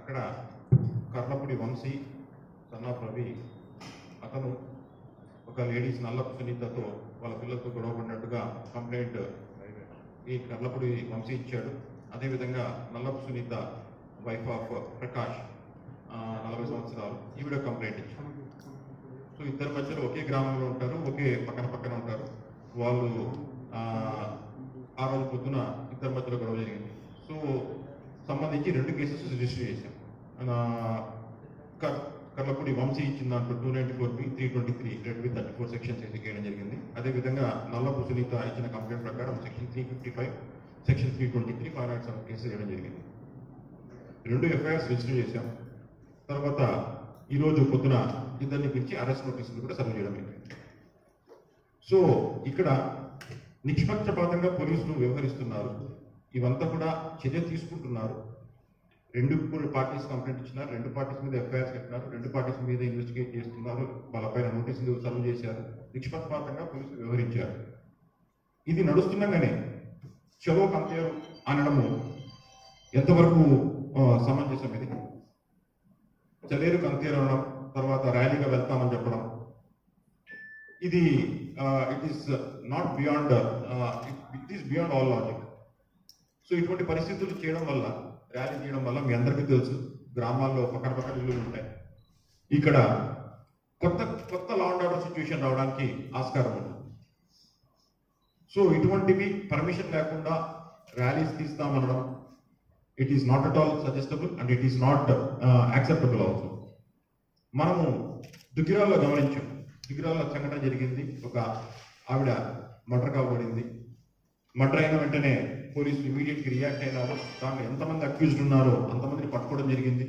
అక్కడ కర్ణపుడి వంశీ సన్నాఫ్ రవి అతను ఒక లేడీస్ నల్లపు సునీతతో వాళ్ళ పిల్లలతో గొడవ పడినట్టుగా కంప్లైంట్ ఈ కర్లపూడి వంశీ ఇచ్చాడు అదేవిధంగా నల్లపు సునీత వైఫ్ ఆఫ్ ప్రకాష్ ఆ, నలభై సంవత్సరాలు ఈవిడ కంప్లైంట్ ఇచ్చారు సో ఇద్దరు మధ్యలో ఒకే గ్రామంలో ఉంటారు ఒకే పక్కన పక్కన ఉంటారు వాళ్ళు ఆ, ఆ రోజు పొద్దున ఇద్దరి మధ్యలో గొడవ జరిగింది సో సంబంధించి రెండు కేసెస్ రిజిస్టర్ చేశాం ఆ, కర్- కర్లపూడి వంశీ ఇచ్చిన దాంట్లో two ninety four B three twenty three read with thirty four sections వేసి చేయడం జరిగింది అదేవిధంగా నల్లపు సునీత ఇచ్చిన కంప్లైంట్ ప్రకారం section three fifty five section three twenty three five not seven case చేయడం జరిగింది రెండు ఎఫ్ఐఆర్స్ రిజిస్టర్ చేశాం తర్వాత ఈరోజు పొద్దున ఇద్దరిని పిలిచి అరెస్ట్ నోటీసులు కూడా సర్వ్ చేయడం జరిగింది సో ఇక్కడ నిష్పక్షపాతంగా పోలీసులు వ్యవహరిస్తున్నారు ఇవంతా కూడా చర్య తీసుకుంటున్నారు రెండు పార్టీస్ కంప్లైంట్ ఇచ్చినారు రెండు పార్టీస్ మీద ఎఫ్ఐఆర్స్ కట్టినారు రెండు పార్టీస్ మీద ఇన్వెస్టిగేట్ చేస్తున్నారు వాళ్ళపైన నోటీసులు సర్వ్ చేశారు నిష్పక్షపాతంగా పోలీసులు వ్యవహరించారు ఇది నడుస్తుండగానే చలో కంపేర్ అనడము ఎంతవరకు ఆ, సమంజసం ఇది చలేరు కంతేరు అనడం తర్వాత ర్యాలీగా వెళ్తామని చెప్పడం ఇది it is not beyond it is beyond all logic so ఇటువంటి పరిస్థితులు చేయడం వల్ల ర్యాలీ చేయడం వల్ల మీ అందరికీ తెలుసు గ్రామాల్లో పక్కన పక్కన ఇల్లులు ఉంటాయి ఇక్కడ కొత్త కొత్త లా అండ్ ఆర్డర్ సిచ్యువేషన్ రావడానికి ఆస్కారం ఉంది సో ఇటువంటివి పర్మిషన్ లేకుండా ర్యాలీస్ తీస్తామనడం it is not at all suggestable and it is not acceptable also మనము దుగ్గిరాల్లో గమనించాం దుగ్గిరాల్లో సంఘటన జరిగింది ఒక ఆవిడ మర్డర్ కాబడింది మర్డర్ అయిన వెంటనే పోలీసులు ఇమీడియట్ గా రియాక్ట్ అయినారు దాంట్లో ఎంతమంది అక్యూజ్డ్ ఉన్నారో అంతమందిని పట్టుకోవడం జరిగింది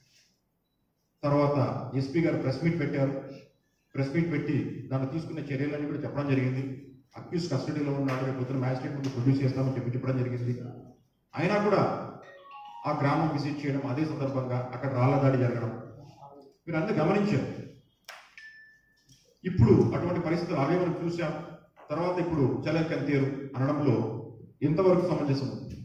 తర్వాత ఎస్పీ గారు ప్రెస్ మీట్ పెట్టారు ప్రెస్ మీట్ పెట్టి దాన్ని తీసుకున్న చర్యలన్నీ కూడా చెప్పడం జరిగింది అక్యూజ్ కస్టడీలో ఉన్నాడు రేపు పొద్దున మ్యాజిస్ట్రేట్ ముందు ప్రొడ్యూస్ చేస్తామని చెప్పి చెప్పడం జరిగింది అయినా కూడా ఆ గ్రామం విజిట్ చేయడం అదే సందర్భంగా అక్కడ రాళ్ల దాడి జరగడం మీరు అందరూ గమనించారు ఇప్పుడు అటువంటి పరిస్థితులు అవే మనం చూసాం తర్వాత ఇప్పుడు చలర్ కంతేరు అనడంలో ఎంతవరకు సమంజసం ఉంది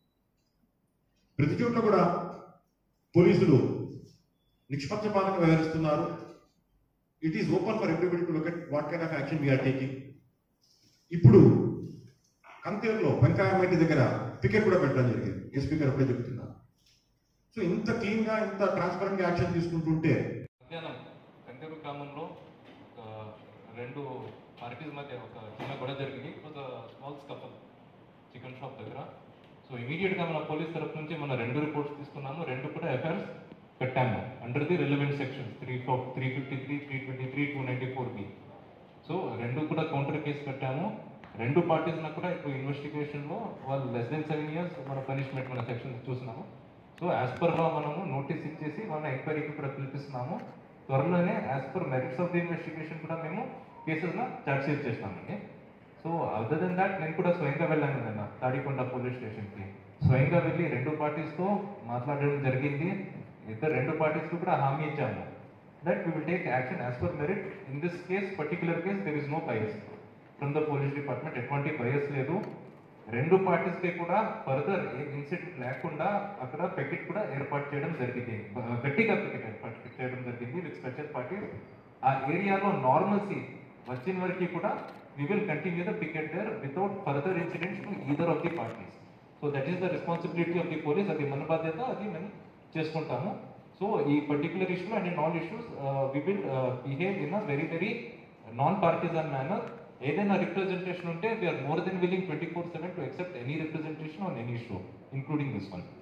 ప్రతి చోట్ల కూడా పోలీసులు నిష్పక్షపాతంగా వ్యవహరిస్తున్నారు it is open for everybody to look at what kind of action we are taking ఇప్పుడు కంతేరులో వెంకయ్యమేటి దగ్గర పికెట్ కూడా పెట్టడం జరిగింది ఎస్పీ గారు అప్పుడే చెప్తున్నారు సో ఇంత క్లీన్ గా ఇంత ట్రాన్స్పరెంట్ గా యాక్షన్ తీసుకుంటుంటే మధ్యాహ్నం కంటూరు గ్రామంలో ఒక రెండు పార్టీస్ మధ్య ఒక చిన్న గొడవ జరిగింది ఒక స్మాల్ కపల్ చికెన్ షాప్ దగ్గర సో ఇమీడియట్గా మన పోలీస్ తరఫు నుంచి మన రెండు రిపోర్ట్స్ తీసుకున్నాము రెండు కూడా ఎఫ్ఐఆర్స్ పెట్టాము under the relevant sections three four three fifty three three twenty three two ninety four B so రెండు కూడా కౌంటర్ కేసు పెట్టాము రెండు పార్టీస్ కూడా ఇప్పుడు ఇన్వెస్టిగేషన్లో వాళ్ళు లెస్ దెన్ సెవెన్ ఇయర్స్ మన పనిష్మెంట్ మన సెక్షన్స్ చూసినాము సో యాజ్ పర్ లా మనము నోటీస్ ఇచ్చేసి మన ఎంక్వైరీకి కూడా పిలిపిస్తున్నాము త్వరలోనే as per merits of the investigation కూడా మేము కేసెస్లో చార్జ్ షీట్ చేస్తామండి సో అదర్ దెన్ దాట్ నేను కూడా స్వయంగా వెళ్ళాను నిన్న తాడికొండ పోలీస్ స్టేషన్కి స్వయంగా వెళ్ళి రెండు పార్టీస్తో మాట్లాడడం జరిగింది ఇద్దరు రెండు పార్టీస్కి కూడా హామీ ఇచ్చాము that we will take action as per merit in this case particular case there is no bias from the police department ఎటువంటి బయస్ లేదు రెండు పార్టీస్కి కూడా ఫర్దర్ ఏ ఇన్సిడెంట్ లేకుండా అక్కడ పెకెట్ కూడా ఏర్పాటు చేయడం జరిగింది బ- గట్టిగా పెకెట్ ఏర్పాటు చేయడం జరిగింది విత్ స్పెషల్ పార్టీ ఆ ఏరియాలో నార్మల్సీ వచ్చిన వరకు కూడా we will continue the picket there without further incidents to either of the parties so that is the responsibility of the police అది మన బాధ్యత అది మేము చేసుకుంటాము సో ఈ particular issue and in all issues we will behave in a very very non partisan manner ఏదైనా representation ఉంటే we are more than willing twenty four seven to accept any representation on any issue including this one